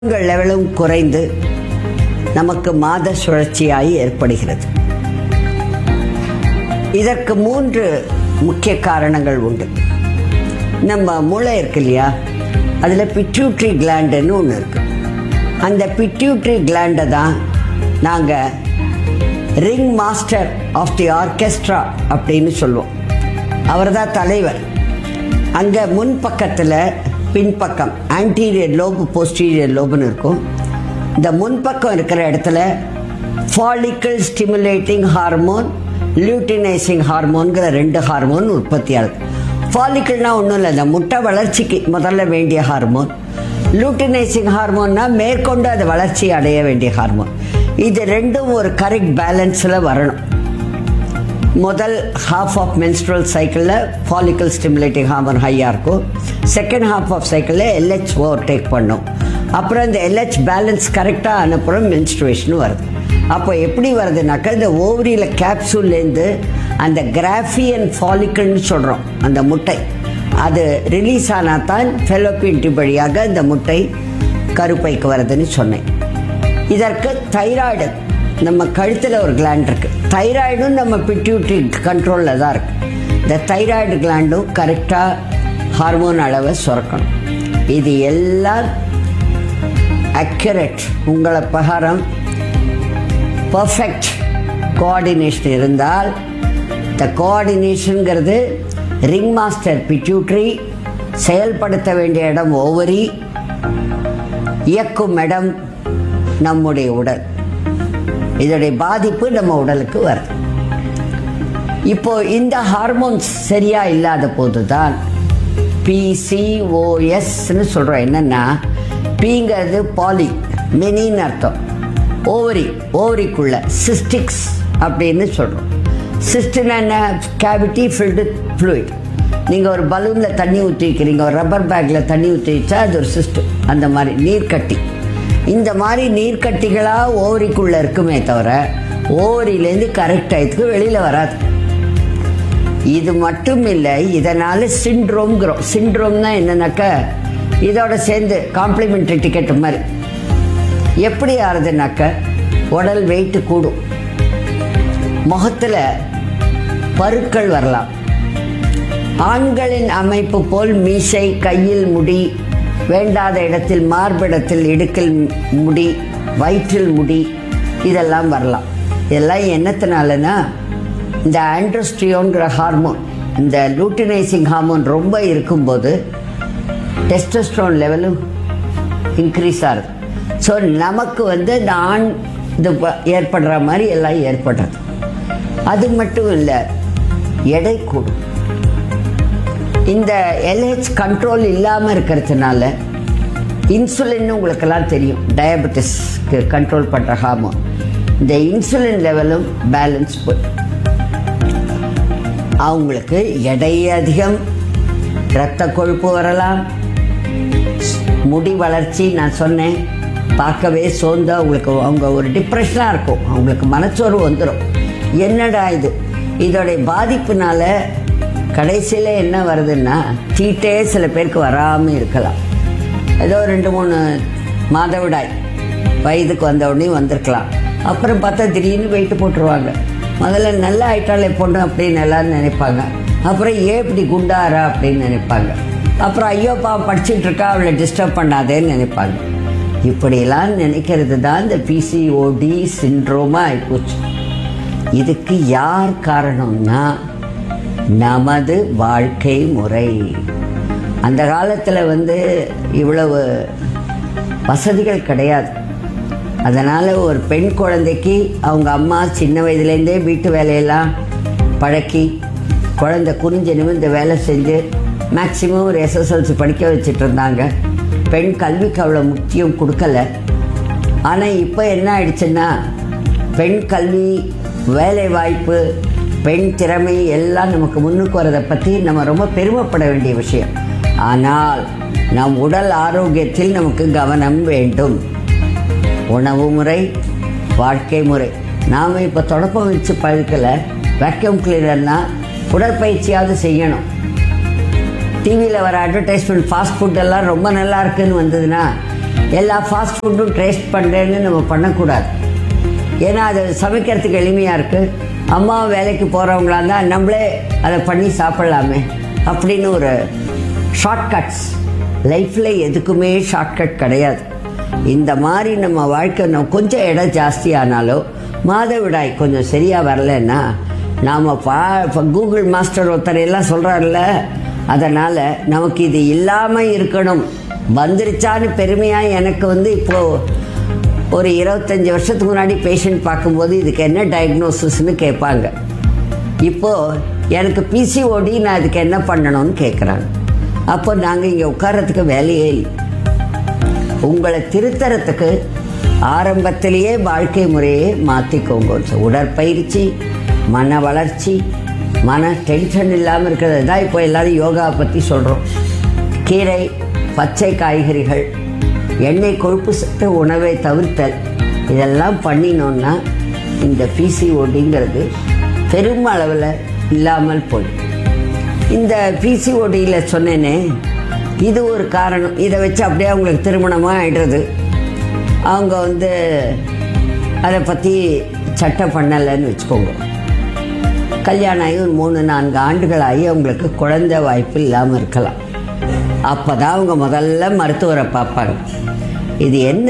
உங்கள் லெவலும் குறைந்து நமக்கு மாத சுழற்சியாய் ஏற்படுகிறது இதற்கு மூன்று முக்கிய காரணங்கள் உண்டு நம்ம மூளை இருக்கு இல்லையா அதில் பிட்யூட்ரி கிளாண்டுன்னு ஒன்று இருக்கு அந்த பிட்யூட்ரி கிளாண்டை தான் நாங்கள் ring master of the orchestra அப்படின்னு சொல்லுவோம் அவர் தான் தலைவர் அங்கே முன் பக்கத்தில் பின்பக்கம் ஆன்டீரியர் லோபு போஸ்டீரியர் லோபுன்னு இருக்கும் இந்த முன்பக்கம் இருக்கிற இடத்துல ஃபாலிக்கல் ஸ்டிமுலேட்டிங் ஹார்மோன் லியூட்டினைசிங் ஹார்மோன்கிற ரெண்டு ஹார்மோன் உற்பத்தி ஆகுது ஃபாலிக்கல்னா ஒன்றும் இல்லை இந்த முட்டை வளர்ச்சிக்கு முதல்ல வேண்டிய ஹார்மோன் லூட்டினைசிங் ஹார்மோன்னா மேற்கொண்டு அது வளர்ச்சி அடைய வேண்டிய ஹார்மோன் இது ரெண்டும் ஒரு கரெக்ட் பேலன்ஸில் வரணும் முதல் ஹாஃப் ஆஃப் menstrual சைக்கிளில் ஃபாலிக்கல் ஸ்டிமுலேட்டிங் ஹார்மோன் ஹையாக இருக்கும் செகண்ட் ஹாஃப் ஆஃப் சைக்கிளில் எல்ஹெச் ஓவர் டேக் பண்ணும் அப்புறம் இந்த எல்ஹெச் பேலன்ஸ் கரெக்டாக அனுப்புகிறோம் menstruation வருது அப்போ எப்படி வருதுனாக்கா இந்த ஓவரியில் கேப்சூல்லேருந்து அந்த கிராஃபியன் ஃபாலிக்கல்னு சொல்கிறோம் அந்த முட்டை அது ரிலீஸ் ஆனால் தான் ஃபெலோப்பின் டியூப் வழியாக இந்த முட்டை கருப்பைக்கு வருதுன்னு சொன்னேன் இதற்கு தைராய்டு நம்ம கழுத்தில் ஒரு கிளாண்ட் இருக்கு தைராய்டும் நம்ம பிட்யூட்ரி கண்ட்ரோலில் தான் இருக்கு இந்த தைராய்டு கிளாண்டும் கரெக்டாக ஹார்மோன் அளவை சுரக்கணும் இது எல்லாம் அக்யூரேட் உங்களை பிரகாரம் பர்ஃபெக்ட் கோஆர்டினேஷன் இருந்தால் இந்த கோஆர்டினேஷனுங்கிறது ரிங் மாஸ்டர் பிட்யூட்ரி செயல்படுத்த வேண்டிய இடம் ஓவரி இயக்கும் இடம் நம்முடைய உடல் இதோடைய பாதிப்பு நம்ம உடலுக்கு வருது இப்போ இந்த ஹார்மோன்ஸ் சரியா இல்லாத போதுதான் பிசிஓஎஸ்ன்னு சொல்றோம் என்னன்னா பிங்கிறது பாலி மெனின்னு அர்த்தம் ஓவரி ஓவரிக்குள்ள சிஸ்டிக்ஸ் அப்படின்னு சொல்றோம் சிஸ்டின் என்ன கேவிட்டி ஃபில்டு ஃப்ளூயிட் நீங்கள் ஒரு பலூனில் தண்ணி ஊற்றி வைக்கிறீங்க ஒரு ரப்பர் பேக்கில் தண்ணி ஊற்றி வச்சா அது ஒரு சிஸ்டம் அந்த மாதிரி நீர்க்கட்டி இந்த மாதிரி நீர்க்கட்டிகளாக ஓவரிக்குள்ளே இருக்குமே தவிர ஓவரியிலேருந்து கரெக்ட் டயத்துக்கு வெளியில் வராது இது மட்டும் இல்லை இதனால் சிண்ட்ரோம்ங்கிறோம் சிண்ட்ரோம்னா என்னன்னாக்கா இதோட சேர்ந்து காம்ப்ளிமெண்ட்ரி டிக்கெட் மாதிரி எப்படி ஆறுதுனாக்க உடல் வெயிட் கூடும் முகத்தில் பருக்கள் வரலாம் ஆண்களின் அமைப்பு போல் மீசை கையில் முடி வேண்டாத இடத்தில் மார்பிடத்தில் இடுக்கில் முடி வயிற்றில் முடி இதெல்லாம் வரலாம் இதெல்லாம் என்னத்தினாலனா இந்த ஆண்ட்ரோஸ்டியோங்கிற ஹார்மோன் இந்த லூட்டினைசிங் ஹார்மோன் ரொம்ப இருக்கும்போது டெஸ்டஸ்ட்ரோன் லெவலும் இன்க்ரீஸ் ஆகுது ஸோ நமக்கு வந்து இந்த ஆண் இது ப- ஏற்படுற மாதிரி எல்லாம் ஏற்படுறது அது மட்டும் இல்லை எடை கூடும் இந்த எல்ஹெச் கண்ட்ரோல் இல்லாமல் இருக்கிறதுனால இன்சுலின் உங்களுக்கெல்லாம் தெரியும் டயபெட்டிஸ்க்கு கண்ட்ரோல் பண்ணுற ஹார்மோன் இந்த இன்சுலின் லெவலும் பேலன்ஸ் போய் அவங்களுக்கு எடை அதிகம் இரத்த கொழுப்பு வரலாம் முடி வளர்ச்சி நான் சொன்னேன் பார்க்கவே சோர்ந்து அவங்களுக்கு அவங்க ஒரு டிப்ரெஷனாக இருக்கும் அவங்களுக்கு மனச்சோர்வு வந்துடும் என்னடா இது இதோடைய பாதிப்புனால கடைசியில் என்ன வருதுன்னா தீட்டே சில பேருக்கு வராமல் இருக்கலாம் ஏதோ ரெண்டு மூணு மாதவிடாய் வயதுக்கு வந்த உடனே வந்திருக்கலாம் அப்புறம் பார்த்தா திடீர்னு வெயிட்டு போட்டுருவாங்க முதல்ல நல்ல ஆயிட்டாலே பொண்ணு அப்படின்னு எல்லாரும் நினைப்பாங்க அப்புறம் ஏன் இப்படி குண்டாரா அப்படின்னு நினைப்பாங்க அப்புறம் ஐயோ பாவம் படிச்சுட்டு இருக்கா அவளை டிஸ்டர்ப் பண்ணாதேன்னு நினைப்பாங்க இப்படியெல்லாம் நினைக்கிறது தான் இந்த பிசிஓடி சிண்ட்ரோமா ஆயிப்போச்சு இதுக்கு யார் காரணம்னா நமது வாழ்க்கை முறை அந்த காலத்தில் வந்து இவ்வளவு வசதிகள் கிடையாது அதனால் ஒரு பெண் குழந்தைக்கு அவங்க அம்மா சின்ன வயதுலேருந்தே வீட்டு வேலையெல்லாம் பழக்கி குழந்தை குறிஞ்ச நிமிர்ந்து வேலை செஞ்சு மேக்சிமம் ஒரு எஸ்எஸ்எல்சி படிக்க வச்சுட்டு இருந்தாங்க பெண் கல்விக்கு அவ்வளோ முக்கியம் கொடுக்கல ஆனால் இப்போ என்ன ஆயிடுச்சுன்னா பெண் கல்வி வேலை வாய்ப்பு பெண் திறமை எல்லாம் நமக்கு முன்னுக்கு வரதை பற்றி நம்ம ரொம்ப பெருமைப்பட வேண்டிய விஷயம் ஆனால் நம் உடல் ஆரோக்கியத்தில் நமக்கு கவனம் வேண்டும் உணவு முறை வாழ்க்கை முறை நாம் இப்போ தொடப்பம் வச்சு பழுக்கலை வேக்யூம் கிளீனர்னா உடற்பயிற்சியாவது செய்யணும் டிவியில் வர அட்வர்டைஸ்மெண்ட் ஃபாஸ்ட் ஃபுட் எல்லாம் ரொம்ப நல்லா இருக்குன்னு வந்ததுன்னா எல்லா ஃபாஸ்ட் ஃபுட்டும் டேஸ்ட் பண்ணுறேன்னு நம்ம பண்ணக்கூடாது ஏன்னா அது சமைக்கிறதுக்கு எளிமையாக இருக்குது அம்மா வேலைக்கு போகிறவங்களா இருந்தால் நம்மளே அதை பண்ணி சாப்பிட்லாமே அப்படின்னு ஒரு ஷார்ட்கட்ஸ் லைஃப்பில் எதுக்குமே ஷார்ட்கட் கிடையாது இந்த மாதிரி நம்ம வாழ்க்கை நம்ம கொஞ்சம் இடம் ஜாஸ்தி ஆனாலோ மாதவிடாய் கொஞ்சம் சரியாக வரலன்னா நாம் பா இப்போ கூகுள் மாஸ்டர் ஒருத்தர் எல்லாம் சொல்கிறாருல்ல அதனால் நமக்கு இது இல்லாமல் இருக்கணும் வந்துருச்சான்னு பெருமையாக எனக்கு வந்து இப்போது ஒரு இருபத்தஞ்சி வருஷத்துக்கு முன்னாடி பேஷண்ட் பார்க்கும்போது இதுக்கு என்ன டயக்னோசிஸ்னு கேட்பாங்க இப்போது எனக்கு பிசிஓடி நான் இதுக்கு என்ன பண்ணணும்னு கேட்குறாங்க அப்போ நாங்கள் இங்கே உட்கார்றதுக்கு வேலையே இல்லை உங்களை திருத்தறதுக்கு ஆரம்பத்திலேயே வாழ்க்கை முறையை மாற்றிக்கோங்க உடற்பயிற்சி மன வளர்ச்சி மன டென்ஷன் இல்லாமல் இருக்கிறது தான் இப்போ எல்லாரும் யோகா பற்றி சொல்கிறோம் கீரை பச்சை காய்கறிகள் எண்ணெய் கொழுப்பு சத்து உணவை தவிர்த்தல் இதெல்லாம் பண்ணினோன்னா இந்த பிசிஓடிங்கிறது பெரும் அளவில் இல்லாமல் போயிடும் இந்த பிசிஓடியில் சொன்னேனே இது ஒரு காரணம் இதை வச்சு அப்படியே அவங்களுக்கு திருமணமாக ஆயிடுறது அவங்க வந்து அதை பற்றி சட்டம் பண்ணலைன்னு வச்சுக்கோங்க கல்யாணம் ஆகி ஒரு மூணு நான்கு ஆண்டுகள் ஆகி அவங்களுக்கு குழந்தை வாய்ப்பு இல்லாமல் இருக்கலாம் அப்போ தான் அவங்க முதல்ல மருத்துவரை பார்ப்பாங்க இது என்ன